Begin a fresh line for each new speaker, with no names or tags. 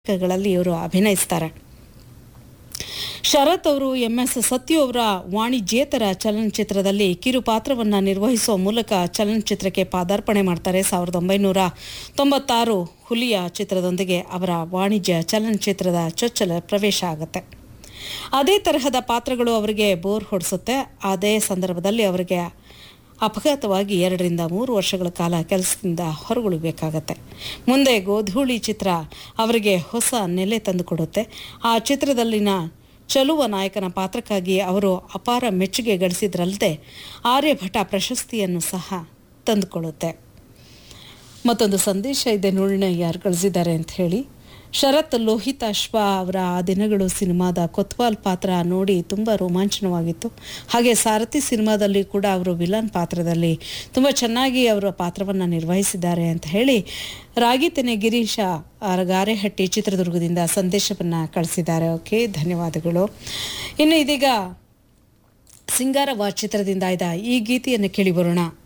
ಗಳಲ್ಲಿ ಇವರು ಅಭಿನಯಿಸ್ತಾರೆ ಶರತ್ ಅವರು ಎಂ ಎಸ್ ಸತ್ಯು ಅವರ ವಾಣಿಜ್ಯೇತರ ಚಲನಚಿತ್ರದಲ್ಲಿ ಕಿರು ಪಾತ್ರವನ್ನು ನಿರ್ವಹಿಸುವ ಮೂಲಕ ಚಲನಚಿತ್ರಕ್ಕೆ ಪಾದಾರ್ಪಣೆ ಮಾಡ್ತಾರೆ ಸಾವಿರದ ಒಂಬೈನೂರ ತೊಂಬತ್ತಾರು ಹುಲಿಯ ಚಿತ್ರದೊಂದಿಗೆ ಅವರ ವಾಣಿಜ್ಯ ಚಲನಚಿತ್ರದ ಚೊಚ್ಚಲ ಪ್ರವೇಶ ಆಗುತ್ತೆ ಅದೇ ತರಹದ ಪಾತ್ರಗಳು ಅವರಿಗೆ ಬೋರ್ ಹೊಡಿಸುತ್ತೆ ಅದೇ ಸಂದರ್ಭದಲ್ಲಿ ಅವರಿಗೆ ಅಪಘಾತವಾಗಿ ಎರಡರಿಂದ ಮೂರು ವರ್ಷಗಳ ಕಾಲ ಕೆಲಸದಿಂದ ಹೊರಗುಳಿಬೇಕಾಗತ್ತೆ ಮುಂದೆ ಗೋಧೂಳಿ ಚಿತ್ರ ಅವರಿಗೆ ಹೊಸ ನೆಲೆ ತಂದುಕೊಡುತ್ತೆ ಆ ಚಿತ್ರದಲ್ಲಿನ ಚಲುವ ನಾಯಕನ ಪಾತ್ರಕ್ಕಾಗಿ ಅವರು ಅಪಾರ ಮೆಚ್ಚುಗೆ ಗಳಿಸಿದ್ರಲ್ಲದೆ ಆರ್ಯಭಟ ಪ್ರಶಸ್ತಿಯನ್ನು ಸಹ ತಂದುಕೊಳ್ಳುತ್ತೆ ಮತ್ತೊಂದು ಸಂದೇಶ ಇದೆ ನೋಡೋಣ ಯಾರು ಕಳಿಸಿದ್ದಾರೆ ಅಂತ ಹೇಳಿ ಶರತ್ ಲೋಹಿತಾಶ್ವ ಅವರ ಆ ದಿನಗಳು ಸಿನಿಮಾದ ಕೊತ್ವಾಲ್ ಪಾತ್ರ ನೋಡಿ ತುಂಬ ರೋಮಾಂಚನವಾಗಿತ್ತು ಹಾಗೆ ಸಾರಥಿ ಸಿನಿಮಾದಲ್ಲಿ ಕೂಡ ಅವರು ವಿಲನ್ ಪಾತ್ರದಲ್ಲಿ ತುಂಬ ಚೆನ್ನಾಗಿ ಅವರ ಪಾತ್ರವನ್ನು ನಿರ್ವಹಿಸಿದ್ದಾರೆ ಅಂತ ಹೇಳಿ ರಾಗಿತೆನೆ ಗಿರೀಶ ಗಾರೆಹಟ್ಟಿ ಚಿತ್ರದುರ್ಗದಿಂದ ಸಂದೇಶವನ್ನು ಕಳಿಸಿದ್ದಾರೆ ಓಕೆ ಧನ್ಯವಾದಗಳು ಇನ್ನು ಇದೀಗ ಸಿಂಗಾರವ ಚಿತ್ರದಿಂದ ಆಯ್ದ ಈ ಗೀತೆಯನ್ನು ಕೇಳಿ ಬರೋಣ